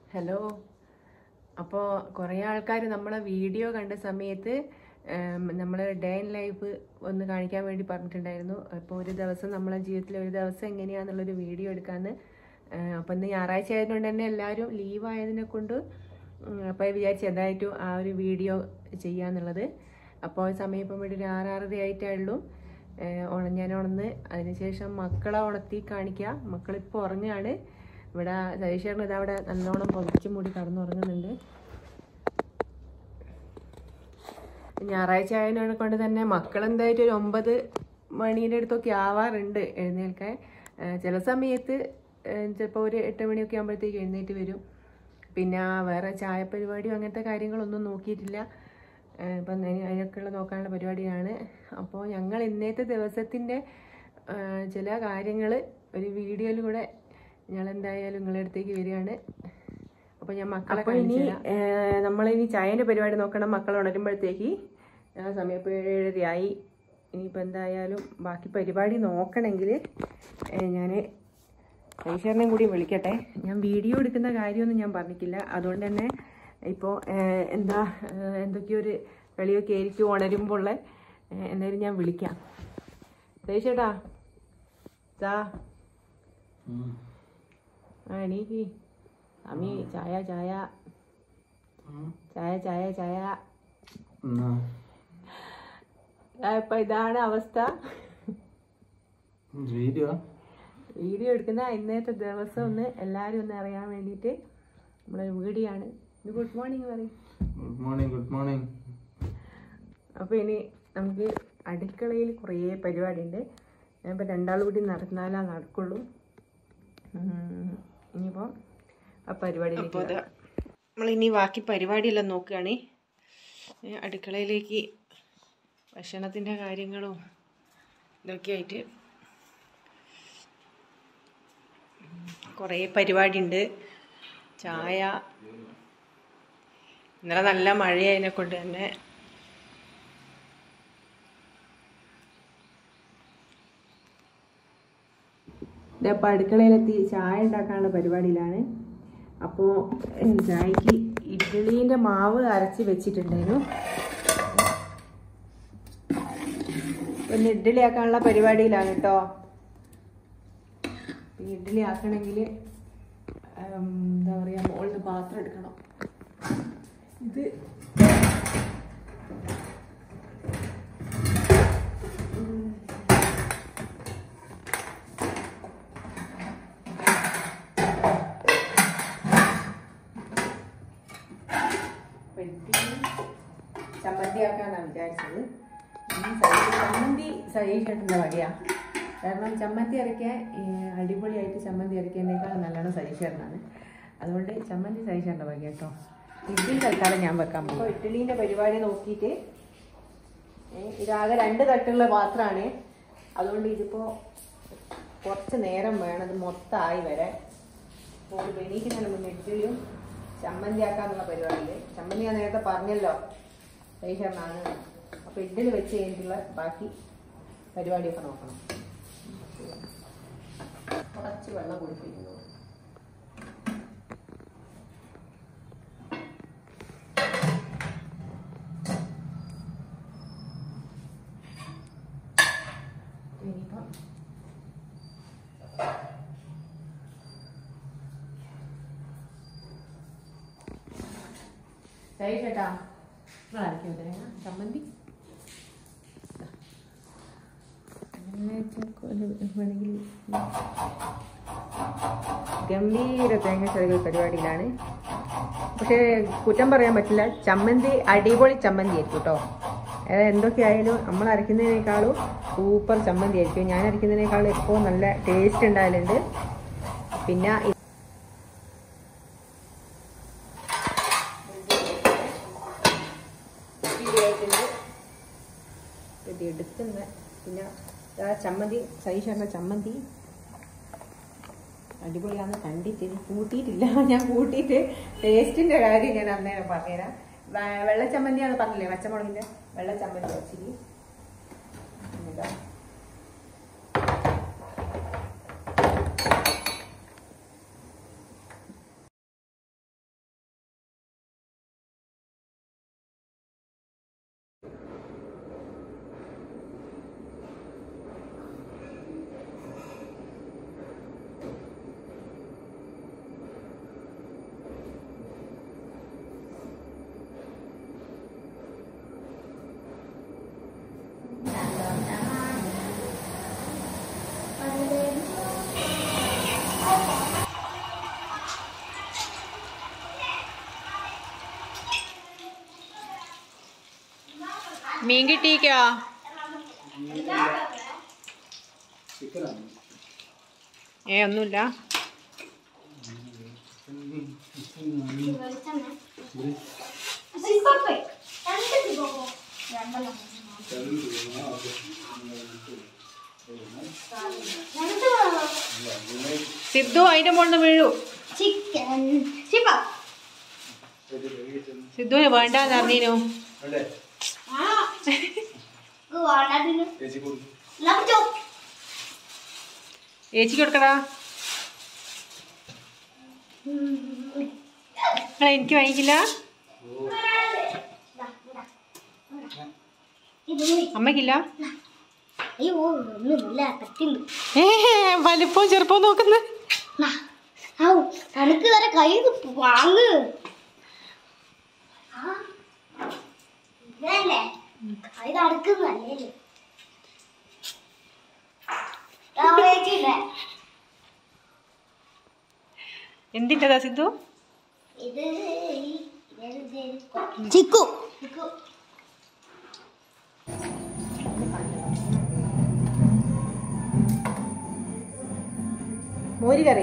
Hello അപ്പോൾ കുറേ ആൾക്കാർ നമ്മളെ വീഡിയോ കണ്ട സമയത്ത് നമ്മൾ ഡേ ഇൻ ലൈഫ് ഒന്ന് കാണിക്കാൻ വേണ്ടി പറഞ്ഞിട്ടുണ്ടായിരുന്നു അപ്പോൾ ഒരു ദിവസം നമ്മളെ ജീവിതത്തിൽ ഒരു ദിവസം എങ്ങനെയാണെന്നുള്ളൊരു വീഡിയോ എടുക്കാമെന്ന് അപ്പോൾ ഇന്ന് ഞായറാഴ്ച ആയതുകൊണ്ട് തന്നെ എല്ലാവരും ലീവ് ആയതിനെ കൊണ്ട് അപ്പോൾ വിചാരിച്ചു എന്തായിട്ടും ആ ഒരു വീഡിയോ ചെയ്യാന്നുള്ളത് അപ്പോൾ സമയം ഇപ്പം ഇവിടെ ഒരു ആറാറര ആയിട്ടേ ഉള്ളൂ ഉണ- ഞാൻ ഉണന്ന് അതിനുശേഷം മക്കളെ ഉണർത്തി കാണിക്കുക മക്കളിപ്പോൾ ഉറങ്ങുകയാണ് ഇവിടെ സതീഷേട്ടൻ ഇത് അവിടെ നല്ലോണം പൊതിച്ചു മൂടി കടന്നുറങ്ങുന്നുണ്ട് ഞായറാഴ്ച ആയതിനെ കൊണ്ട് തന്നെ മക്കൾ എന്തായാലും ഒരു ഒമ്പത് മണീൻ്റെ അടുത്തൊക്കെ ആവാറുണ്ട് എഴുന്നേൽക്കാൻ ഏഹ് ചില സമയത്ത് ചിലപ്പോൾ ഒരു എട്ട് മണിയൊക്കെ ആകുമ്പോഴത്തേക്ക് എഴുന്നേറ്റ് വരും പിന്നെ വേറെ ചായ പരിപാടിയോ അങ്ങനത്തെ കാര്യങ്ങളൊന്നും നോക്കിയിട്ടില്ല ഏഹ് ഇപ്പം അതിന് അതിനൊക്കെയുള്ള നോക്കാനുള്ള പരിപാടിയാണ് അപ്പോൾ ഞങ്ങൾ ഇന്നത്തെ ദിവസത്തിൻ്റെ ഏഹ് ചില കാര്യങ്ങൾ ഒരു വീഡിയോയിൽ കൂടെ ഞങ്ങൾ എന്തായാലും നിങ്ങളുടെ അടുത്തേക്ക് വരികയാണ് അപ്പോൾ ഞാൻ മക്കളെ ഇനി നമ്മളിനി ചായൻ്റെ പരിപാടി നോക്കണം മക്കൾ ഉണരുമ്പോഴത്തേക്ക് ആ സമയം ഇപ്പോൾ ഏഴരയായി ഇനിയിപ്പോൾ എന്തായാലും ബാക്കി പരിപാടി നോക്കണമെങ്കിൽ ഞാൻ ഐശ്വരനെയും കൂടി വിളിക്കട്ടെ ഞാൻ വീഡിയോ എടുക്കുന്ന കാര്യമൊന്നും ഞാൻ പറഞ്ഞിട്ടില്ല അതുകൊണ്ട് തന്നെ ഇപ്പോൾ എന്താ ഏഹ് എന്തൊക്കെയോ ഒരു കളിയൊക്കെ ആയിരിക്കും ഉണരുമ്പോൾ ഉള്ള ഏഹ് എന്തായാലും ഞാൻ വിളിക്കാം ദേശേട്ടാ ചാ ആ എണീക്ക് അമ്മി ചായ ചായ ചായ ചായ ചായ ആ, ഇപ്പൊ ഇതാണ് അവസ്ഥ വീഡിയോ വീഡിയോ എടുക്കുന്ന ഇന്നത്തെ ദിവസം ഒന്ന് എല്ലാവരും ഒന്ന് അറിയാൻ വേണ്ടിയിട്ട് നമ്മളെ വീഡിയോ ആണ് ഇത് ഗുഡ് മോർണിംഗ് പറയും ഗുഡ് മോർണിംഗ് ഗുഡ് മോർണിംഗ് അപ്പോൾ ഇനി നമുക്ക് അടുക്കളയിൽ കുറേ പരിപാടിയുണ്ട് ഞാനിപ്പോൾ രണ്ടാളും കൂടി നടന്നാലേ നടക്കുള്ളൂ ഉം, ഇനിയിപ്പോൾ ആ പരിപാടിയിലേക്ക് നമ്മളിനി ബാക്കി പരിപാടിയെല്ലാം നോക്കുകയാണ് ഏ, അടുക്കളയിലേക്ക് ഭക്ഷണത്തിൻ്റെ കാര്യങ്ങളും ഇതൊക്കെ ആയിട്ട് കുറേ പരിപാടിയുണ്ട് ചായ ഇന്നലെ നല്ല മഴയായതിനെ കൊണ്ട് തന്നെ ഇതപ്പോൾ അടുക്കളയിലെത്തി ചായ ഉണ്ടാക്കാനുള്ള പരിപാടിയിലാണ് അപ്പോൾ ചായക്ക് ഇഡ്ഡലീൻ്റെ മാവ് അരച്ച് വെച്ചിട്ടുണ്ടായിരുന്നു ഒന്ന് ഇഡ്ഡലി ആക്കാനുള്ള പരിപാടിയിലാണ് കേട്ടോ ഈ ഇഡ്ഡലി ആക്കണമെങ്കിൽ എന്താ പറയുക മുകളിൽ പാത്രം എടുക്കണം ഇത് ചമ്മന്തി ആക്കാനാണ് വിചാരിച്ചത് ഈ സൈഡ് ചമ്മന്തി സജീഷേട്ടൻ്റെ വകയാ കാരണം ചമ്മന്തി അരയ്ക്കാൻ ഏ, അടിപൊളിയായിട്ട് ചമ്മന്തി അരയ്ക്കുന്നതിനേക്കാൾ നല്ലോണം സജീഷേട്ടനാണ് അതുകൊണ്ട് ചമ്മന്തി സജീഷേട്ടൻ്റെ വക കേട്ടോ ഇഡ്ഡലി തൽക്കാലം ഞാൻ വെക്കാൻ പോകും അപ്പോൾ ഇഡ്ഡലീൻ്റെ പരിപാടി നോക്കിയിട്ട് ഏ, ഇതാകെ രണ്ട് തട്ടുള്ള പാത്രമാണ് അതുകൊണ്ട് ഇതിപ്പോൾ കുറച്ച് നേരം വേണം ഇത് മൊത്തമായി വരെ അപ്പോൾ ഒരു വെണീക്കുന്നതിന് മുന്നേ ഇഡ്ഡലിയും ചമ്മന്തി ആക്കാന്നുള്ള പരിപാടിയിൽ ചമ്മന്തി ഞാൻ നേരത്തെ പറഞ്ഞല്ലോ സൈഷറിനാണ് അപ്പോൾ ഇഡ്ഡലി വെച്ച് കഴിഞ്ഞിട്ടുള്ള ബാക്കി പരിപാടിയൊക്കെ നോക്കണം കുറച്ച് വെള്ളം കുടിപ്പിക്കുന്നു ഇനിയിപ്പം ശരി ചേട്ടാ നിങ്ങൾ അരയ്ക്കും തേങ്ങ ചമ്മന്തി അങ്ങനെ ചക്കോല് വേണമെങ്കിൽ ഗംഭീര തേങ്ങ ചെറുകൾ പരിപാടിയിലാണ് പക്ഷേ കുറ്റം പറയാൻ പറ്റില്ല ചമ്മന്തി അടിപൊളി ചമ്മന്തി ആയിരിക്കും കേട്ടോ അതായത് എന്തൊക്കെയായാലും നമ്മൾ അരയ്ക്കുന്നതിനേക്കാളും സൂപ്പർ ചമ്മന്തി ആയിരിക്കും ഞാൻ അരയ്ക്കുന്നതിനേക്കാളും എപ്പോൾ നല്ല ടേസ്റ്റ് ഉണ്ടായാലുണ്ട് പിന്നെ ഇ- ശരിയായിട്ടുണ്ട് ഇത് എടുക്കുന്ന പിന്നെ ആ ചമ്മന്തി സൈഷറിൻ്റെ ചമ്മന്തി അടിപൊളിയാന്ന് കണ്ടിട്ട് ഇനി കൂട്ടിയിട്ടില്ല ഞാൻ കൂട്ടിയിട്ട് ടേസ്റ്റിന്റെ കാര്യം ഞാൻ അന്നേരം പറഞ്ഞുതരാം വെ- വെള്ള ചമ്മന്തിയാന്ന് പറഞ്ഞില്ലേ പച്ചമുളകിന്റെ വെള്ള ചമ്മന്തി വെച്ചിട്ട് ഇതാ. മീൻ കിട്ടിയിക്കോ ഏ ഒന്നുമില്ല സിദ്ധു അതിന്റെ മുകളിൽ നിന്ന് വീഴൂ ചിക്കൻ ചിപ്പ സിദ്ധുവിന് വേണ്ടാന്ന് അറിഞ്ഞീനു വാടാതിന് ലഭിച്ചോ ഏച്ചിക്ക് കൊടുക്കടാ നിങ്ങളെ എനിക്ക് വാങ്ങിക്കില്ല ഇത് അമ്മയ്ക്കില്ല അയ്യോ ഒന്നുമില്ല കത്തിണ്ട് ഏ വലിപ്പവും ചെറുപ്പവും നോക്കുന്നു ഔ തനക്ക് വരെ കൈ വാങ്ങ് ആ, ഇതല്ലേ കൈ നടക്കുന്നല്ലേ എന്തിൻ്റെതാ സിദ്ധു ഇത് ചിക്കു ചിക്കു മോര് കറി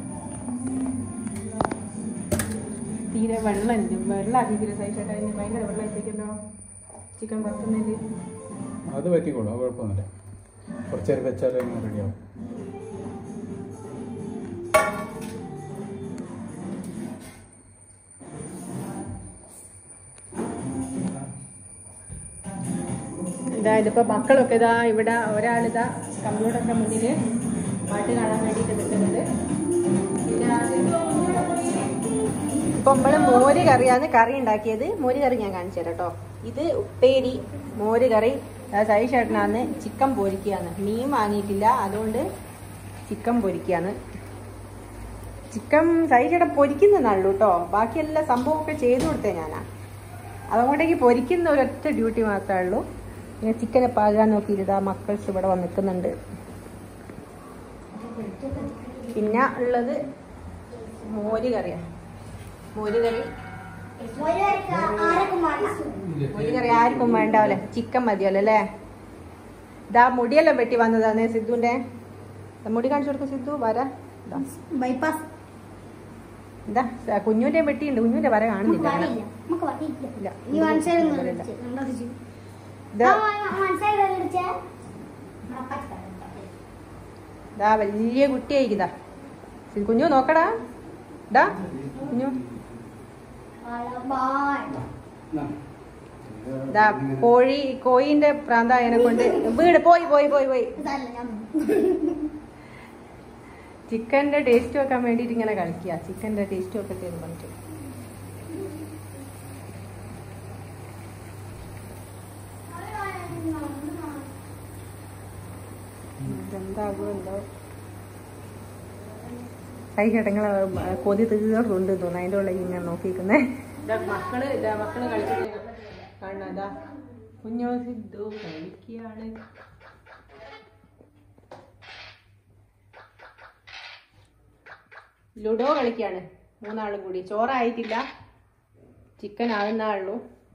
തീരെ വെള്ളം വെള്ളമാക്കിക്കില്ല സൈഷേട്ടാ ഇനി ഭയങ്കര വെള്ളം എത്തിക്കല്ലോ ചിക്കൻ വറുക്കുന്നതിൽ അത് പറ്റിക്കോളൂ അത് കുഴപ്പമൊന്നുമില്ല കുറച്ച് നേരം വെച്ചാലും ഇങ്ങനെ റെഡിയാവും ഇതാ ഇതിപ്പോൾ മക്കളൊക്കെ ഇതാ ഇവിടെ ഒരാളിതാ കമ്പ്യൂട്ടറിൻ്റെ മുന്നിൽ പാട്ട് കാണാൻ വേണ്ടിയിട്ട് നിൽക്കുന്നുണ്ട് ഇപ്പം നമ്മൾ മോര് കറിയാണ് കറി ഉണ്ടാക്കിയത് മോര് കറി ഞാൻ കാണിച്ചു തരാം കേട്ടോ ഇത് ഉപ്പേരി മോര് കറി സൈ ചേട്ടനാണ് ചിക്കൻ പൊരിക്കുകയാണ് മീൻ വാങ്ങിയിട്ടില്ല അതുകൊണ്ട് ചിക്കൻ പൊരിക്കുകയാണ് ചിക്കൻ സൈ ചേട്ടൻ പൊരിക്കുന്നതാണല്ലോ കേട്ടോ ബാക്കിയെല്ലാം സംഭവമൊക്കെ ചെയ്തു കൊടുത്തേ ഞാനാ അതുകൊണ്ടേക്ക് പൊരിക്കുന്ന ഒരൊറ്റ ഡ്യൂട്ടി മാത്രമേ ഉള്ളൂ പിന്നെ ചിക്കനെ പാകാൻ നോക്കിയിരുതാ മക്കൾസ് ഇവിടെ വന്ന് നിൽക്കുന്നുണ്ട് പിന്നെ ഉള്ളത് മോര് കറിയാണ് മോര് കറി ആരൊക്കെ മാറ്റാം മോര് കറി ആർക്കും വേണ്ടാവല്ലേ ചിക്കൻ മതിയല്ലോ അല്ലേ ഇതാ മുടിയെല്ലാം വെട്ടി വന്നതാണ് സിദ്ധുവിന്റെ ദാ മുടി കാണിച്ചു കൊടുക്കും സിദ്ധു വര ഇതാ. ബൈപ്പാസ് ഇതാ സ- കുഞ്ഞുവിന്റെ വെട്ടിയുണ്ട് കുഞ്ഞുവിന്റെ വര കാണുന്നില്ല അങ്ങനെ. നമുക്ക് വട്ടിയില്ല ഇല്ല. ഈ മനസ്സിലായി ഇല്ല. ഇതാ മനസ്സിലായി ഇതാ വലിയ കുട്ടിയായിരിക്കുതാ കുഞ്ഞു നോക്കടാ ഇതാ കുഞ്ഞു ഇതാ കോഴി കോഴിന്റെ പ്രാന്തായനെ കൊണ്ട് വീട് പോയി പോയി പോയി പോയി ചിക്കന്റെ ടേസ്റ്റ് വെക്കാൻ വേണ്ടിയിട്ട് ഇങ്ങനെ കളിക്കുക ചിക്കന്റെ ടേസ്റ്റ് ഒക്കെ തരും പറഞ്ഞിട്ട് എന്താകുമോ എന്തോ കൈ ചേട്ടങ്ങളെ കൊതി തീർന്നുണ്ട് തോന്നുന്നു അതിൻ്റെ ഉള്ളിൽ ഇങ്ങനെ നോക്കിയിരിക്കുന്നേ മക്കള് ഇതാ മക്കള് കളിച്ചിട്ട് കാണാ ഇതാ കുഞ്ഞോ സിദ്ധു കളിക്കുകയാണ് ലുഡോ കളിക്കുകയാണ് മൂന്നാളും കൂടി ചോറായിട്ടില്ല ചിക്കൻ ആകുന്നേ ഉള്ളൂ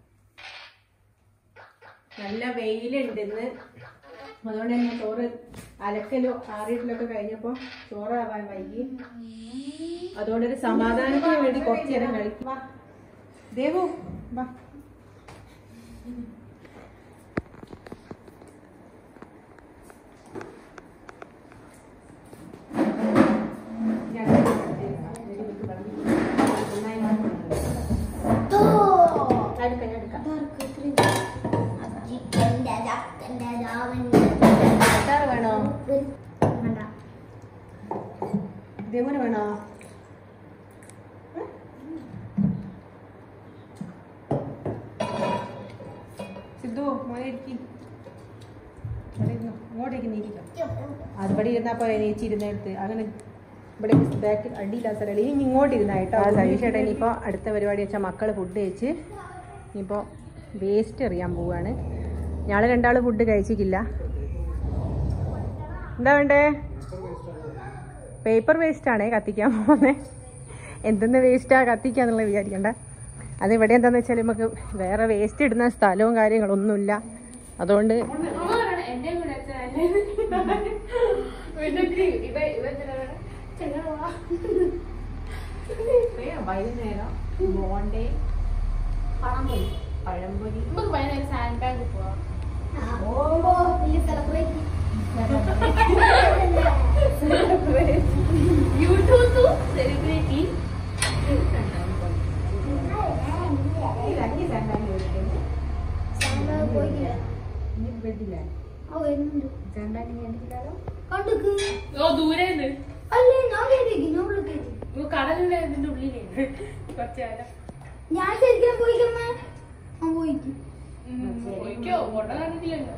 നല്ല വെയിലുണ്ട് ഇന്ന് അതുകൊണ്ട് തന്നെ ചോറ് അലക്കലോ ആറിയിട്ടിലൊക്കെ കഴിഞ്ഞപ്പോൾ ചോറാവാൻ വൈകി അതുകൊണ്ടൊരു സമാധാനത്തിന് വേണ്ടി കുറച്ച് നേരം കളിക്കും വാ ദേവു വാ എടുക്കാം ഞാൻ എടുക്കാം അച്ചാറ് വേണോ ദേവുന് വേണോ സിദ്ധു മോനെ ഇരിക്കി ഇങ്ങോട്ടേക്ക് നീക്കിക്കോ അത് ഇവിടെ ഇരുന്നപ്പോ ചേച്ചി ഇരുന്നെടുത്ത് അങ്ങനെ ഇവിടെ ബാക്കിൽ അടിയില്ല സ്ഥലം ഇനി ഇങ്ങോട്ട് ഇരുന്നായിട്ടോ സതീഷേട്ടാ ഇനിയിപ്പോൾ അടുത്ത പരിപാടി വെച്ചാൽ മക്കൾ ഫുഡ് കഴിച്ച് ഇനിയിപ്പോൾ വേസ്റ്റ് എറിയാൻ പോവുകയാണ് ഞങ്ങൾ രണ്ടാൾ ഫുഡ് കഴിച്ചിട്ടില്ല എന്താ വേണ്ടേ പേപ്പർ വേസ്റ്റ് ആണേ കത്തിക്കാൻ പോകുന്നത് എന്തെന്ന് വേസ്റ്റാ കത്തിക്കാന്നുള്ള വിചാരിക്കണ്ട അത് ഇവിടെ എന്താന്ന് വെച്ചാൽ നമുക്ക് വേറെ വേസ്റ്റ് ഇടുന്ന സ്ഥലവും കാര്യങ്ങളൊന്നുമില്ല അതുകൊണ്ട് വൈകുന്നേരം ബോണ്ടേ പഴംപൊരി പഴംപൊരി ഓ വലിയ സെലിബ്രേറ്റ് പോയിട്ടില്ല ഓ വരുന്നുണ്ട് കണ്ടുക്ക് ഓ ദൂരെന്ന് അല്ലേ ഞാൻ കേട്ടേക്ക് ഞാൻ ഉള്ളിൽ കേട്ടു കടലിന്റെ ഇതിന്റെ ഉള്ളിലേ കുറച്ചു കാലം ഞാൻ ശരിക്കും പോയിക്കമ്മ ഞാൻ പോയിക്ക് പോയിക്കോ ഫോട്ടോ കണ്ടിട്ടില്ലല്ലോ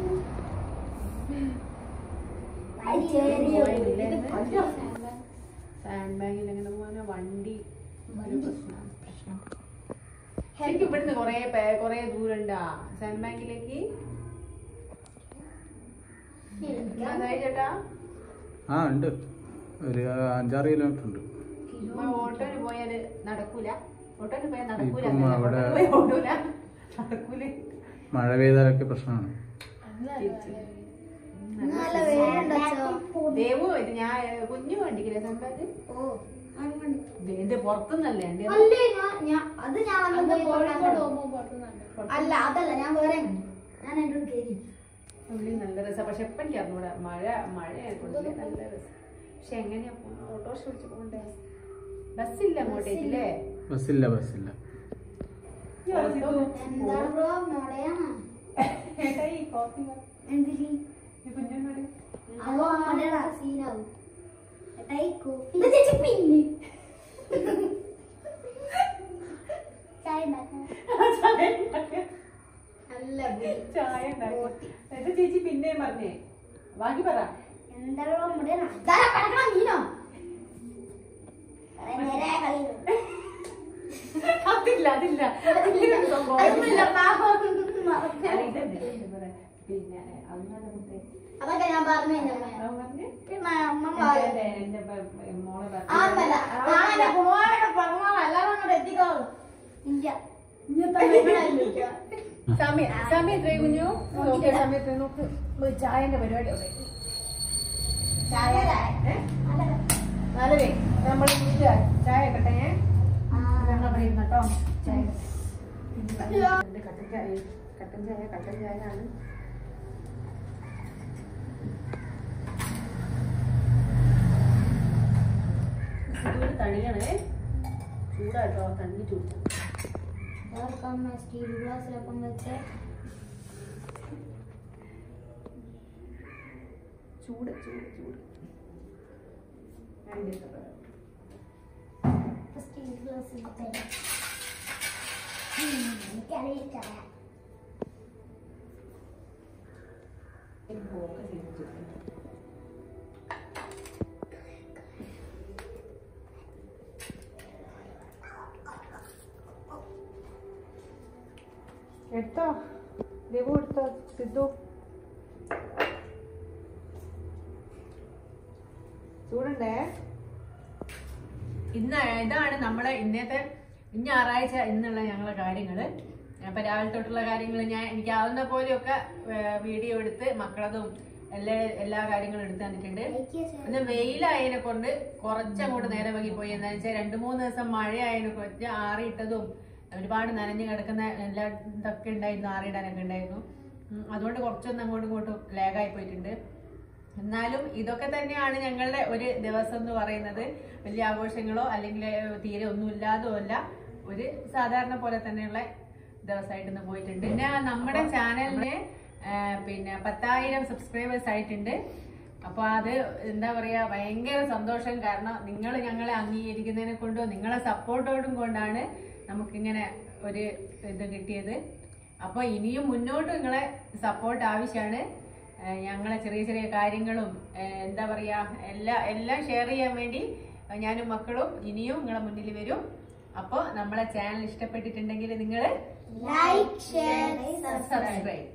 സാൻഡ് ബാഗിൽ എങ്ങനെ പോകാനോ വണ്ടി ഒരു പ്രശ്നമാണ് പ്രശ്നം ശരിക്കും ഇവിടുന്ന് കൊറേ പേ- കൊറേ ദൂരണ്ടാ സാൻഡ് ബാങ്കിലേക്ക് അതായത് ചേട്ടാ ആ ഉണ്ട് ഒരു അഞ്ചാറ് കിലോമീറ്റർ ഉണ്ട് ഓട്ടോന് പോയാല് നടക്കൂല ഓട്ടോന് പോയാൽ നടക്കൂല ഇപ്പം അവിടെ- ഓട്ടോന് പോയാൽ ഓടൂല നടക്കൂല മഴ പെയ്താലൊക്കെ പ്രശ്നമാണ് നല്ല വേലുണ്ടോ ദേവു ഇത് ഞാൻ കുഞ്ഞു വണ്ടിക്കില്ലേ സാൻഡ് ബാഗ് ഓ അങ്ങനെ എന്റെ പുറത്തുനിന്നല്ലേ എന്റെ അല്ലേ ഞാൻ ഞാൻ അത് ഞാൻ വന്ന് പോയി കോഴിക്കോട് കൊണ്ടാ. പോകുമ്പോ പുറത്തുനിന്നുണ്ട് അല്ല അതല്ല ഞാൻ വേറെ കണ്ടു. ഞാൻ എന്റെ അടുത്ത് കയറി ഉള്ളി നല്ല രസം പക്ഷെ എപ്പം എനിക്ക് അറിഞ്ഞൂടാ മഴ മഴ ആയതുകൊണ്ട് നല്ല രസം പക്ഷെ എങ്ങനെയാ പോകുന്നത് ഓട്ടോറിക്ഷ വിളിച്ച് പോകണ്ടേ ബസ്സില്ല അങ്ങോട്ടേക്കില്ലേ ബസ്സില്ല ബസ്സില്ല എന്താ ബ്രോ മോളെയാണ് എന്തിരി അവ മോളെടാ സീനാവും ഏട്ടായിക്കോ ഇത് ചേച്ചി പിന്നെ ചായ ഉണ്ടാക്കാൻ നല്ല ബുദ്ധി. ചായ ഉണ്ടാക്കി എന്താ ചേച്ചി പിന്നെയും പറഞ്ഞേ ബാക്കി പറ എന്താ ബ്രോ മോളെയാണ് ദാ പടക്കണം നീനോ അതെ, നേരെ കളി അതില്ല അതില്ല അതില്ല സംഭവം. അതൊന്നുമില്ല പാപം അല്ല, ഇതുണ്ട്. ഇത് പറ. പിന്നെ അന്നാണ് മുത്തേ അതൊക്കെ ഞാൻ പറഞ്ഞു എന്റെ അമ്മ അവൻ പറഞ്ഞേ പിന്നെ അമ്മ എന്റെ- പറയും എന്റെ- എന്റെ ബ- മോളെ പറഞ്ഞേ. ആന്നല്ല നാളെ എന്റെ കുമാരനെ പറഞ്ഞാൽ എല്ലാവരും അങ്ങോട്ട് എത്തിക്കോളൂ ഇല്ല ഇഞ്ഞത്തെ സമയം സമയം എത്രയായി കുഞ്ഞു നോക്കിയ സമയത്ത് നോക്ക് ഒരു ചായന്റെ പരിപാടി അവിടെ ചായ നാലരേ നമ്മൾ ചായ കട്ടെ ഞാൻ ഞങ്ങൾ അവിടെ ഇരുന്നട്ടോ ചായ ഇത് കട്ടൻ ചായ കട്ടൻ ചായ കട്ടൻ ചായ ആണ് ചൂട് തണിയണേ ചൂടാട്ടോ തണ്ണി ചൂട് സ്റ്റീൽ ഗ്ലാസ്സിലൊപ്പം വെച്ച് ചൂട് ചൂട് ചൂട് ഞാൻ ഇതിലേക്ക് പറയാം. സ്റ്റീൽ ഗ്ലാസ്സിൽ തരാം എനിക്കറിയില്ല ചായ എനിക്ക് focus ചെയ്ത് വെച്ചിട്ടുണ്ട്. എടുത്തോ ദേവു എടുത്തോ സിദ്ധു ചൂടുണ്ടേ ഇന്ന് ഇതാണ് നമ്മളെ ഇന്നത്തെ ഇന്ന് ഞായറാഴ്ച ഇന്നുള്ള ഞങ്ങളെ കാര്യങ്ങള് അപ്പൊ രാവിലെ തൊട്ടുള്ള കാര്യങ്ങൾ ഞാൻ എനിക്കാവുന്ന പോലെയൊക്കെ ഏർ, വീഡിയോ എടുത്ത് മക്കളതും എല്ലാ എല്ലാ കാര്യങ്ങളും എടുത്ത് തന്നിട്ടുണ്ട് പിന്നെ വെയിലായതിനെ കൊണ്ട് കുറച്ചങ്ങോട്ട് നേരം വൈകി പോയി എന്താ വെച്ചാൽ രണ്ടു മൂന്ന് ദിവസം മഴയായതിനെ കുറച്ച് ആറിയിട്ടതും ഒരുപാട് നനഞ്ഞു കിടക്കുന്ന എല്ലാ ഇതൊക്കെ ഉണ്ടായിരുന്നു ആറിയിടാനൊക്കെ ഉണ്ടായിരുന്നു ഉം, അതുകൊണ്ട് കുറച്ചൊന്നും അങ്ങോട്ടും ഇങ്ങോട്ടും ലാഗായി പോയിട്ടുണ്ട് എന്നാലും ഇതൊക്കെ തന്നെയാണ് ഞങ്ങളുടെ ഒരു ദിവസം എന്ന് പറയുന്നത് വലിയ ആഘോഷങ്ങളോ അല്ലെങ്കിൽ തീരെ ഒന്നുമില്ലാതോ അല്ല ഒരു സാധാരണ പോലെ തന്നെയുള്ള ദിവസമായിട്ട് ഇന്ന് പോയിട്ടുണ്ട് പിന്നെ നമ്മുടെ ചാനലിന് പിന്നെ പത്തായിരം സബ്സ്ക്രൈബേഴ്സ് ആയിട്ടുണ്ട് അപ്പൊ അത് എന്താ പറയാ ഭയങ്കര സന്തോഷം കാരണം നിങ്ങൾ ഞങ്ങളെ അംഗീകരിക്കുന്നതിനെ കൊണ്ടും നിങ്ങളെ സപ്പോർട്ടോടും കൊണ്ടാണ് നമുക്കിങ്ങനെ ഒരു ഇത് കിട്ടിയത് അപ്പൊ ഇനിയും മുന്നോട്ട് നിങ്ങളെ സപ്പോർട്ട് ആവശ്യമാണ് ഏഹ് ഞങ്ങളെ ചെറിയ ചെറിയ കാര്യങ്ങളും ഏഹ് എന്താ പറയാ എല്ലാ എല്ലാം ഷെയർ ചെയ്യാൻ വേണ്ടി ഞാനും മക്കളും ഇനിയും നിങ്ങളെ മുന്നിൽ വരും അപ്പോൾ നമ്മളെ ചാനൽ ഇഷ്ടപ്പെട്ടിട്ടുണ്ടെങ്കിൽ നിങ്ങൾ ലൈക്ക് ഷെയർ സബ്സ്ക്രൈബ്